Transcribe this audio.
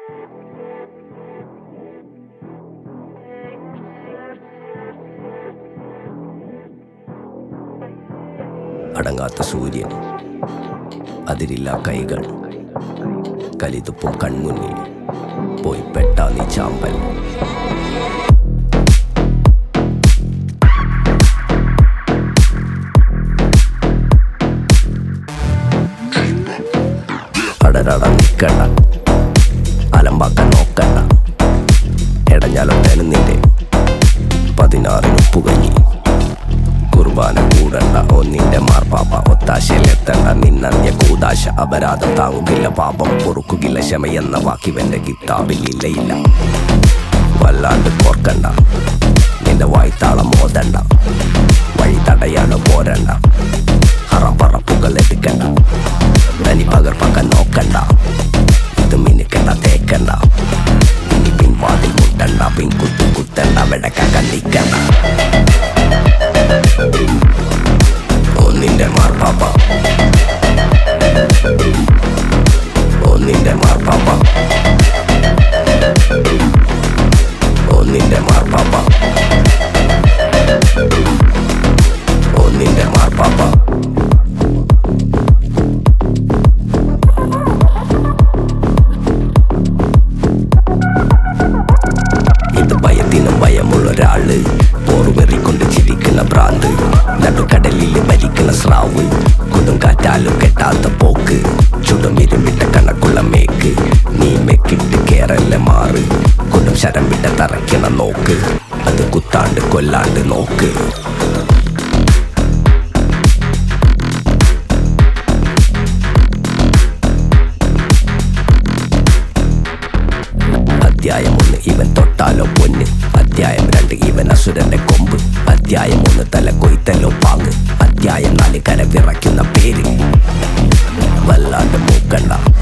അടങ്ങാത്ത സൂര്യൻ അതിരില്ല കൈകൾ കലിതുപ്പും കൺമുന്നിൽ പോയി പെട്ടാ നീ ചാമ്പൽ അടരട നിക്കണ്ട അലമ്പാക്കാൻ നോക്കണ്ട എടഞ്ഞാലൊട്ടേനും നിന്റെ പതിനാറിന് ഉപ്പുകഞ്ഞി കുർബാന കൂടണ്ട ഒന്നിന്റെ മാർപ്പാപ്പ ഒത്താശയിലെത്തണ്ട നിന്നന്യ കൂതാശ അപരാധം താങ്ങുകില്ല പാപം പൊറുക്കുകില്ല ക്ഷമയെന്ന വാക്കിവന്റെ കിതാബിൽ ഇല്ല ഇല്ല വല്ലാണ്ട് കോർക്കണ്ട നിന്റെ വായ്ത്താളം മോതണ്ട വഴി തടയാതെ പോരണ്ട ഹറപ്പറപ്പുകൾ എടുക്കണ്ട തനി പകർപ്പക്ക നോക്കണ്ട ഇത് മിനുക്കണ്ട തേക്കണ്ട ഇനി പിൻവാതിൽ മുട്ടണ്ട പിൻകുത്തു കുത്തണ്ട വെടക്ക കണ്ടിക്കണ്ട ഒന്നിന്റെ മാർപ്പാപ്പ ഒന്നിന്റെ മാർപ്പാപ്പ ഒന്നിന്റെ മാർപ്പാപ്പ ഒന്നിന്റെ മാർപ്പാപ്പ ഇത് ഭയത്തിനും ഭയമുള്ള ഒരാള് പോറുവെറിക്കൊണ്ട് ചിരിക്കുന്ന ഭ്രാന്ത് നടുക്കടലിൽ മരിക്കുന്ന സ്രാവ് കൊടുങ്കാറ്റാലും കെട്ടാത്ത പോക്ക് ചുടും ഇരുമ്പിട്ട കണക്കുള്ള മേക്ക് നീ മെക്കിട്ട് കേറല്ല മാറ് കൊടും ശരം വിട്ട തറയ്ക്കണ നോക്ക് അത് കുത്താണ്ട് കൊല്ലാണ്ട് നോക്ക് അധ്യായം ഒന്ന് ഇവൻ തൊട്ടാലോ പൊന്ന് അധ്യായം രണ്ട് ഇവൻ അസുരന്റെ കൊമ്പ് അധ്യായം ഒന്ന് തല കൊയ്ത്തലോ പാങ്ങ് അധ്യായം നാല് കര വിറയ്ക്കുന്ന പേര് വല്ലാണ്ട് മൂക്കണ്ട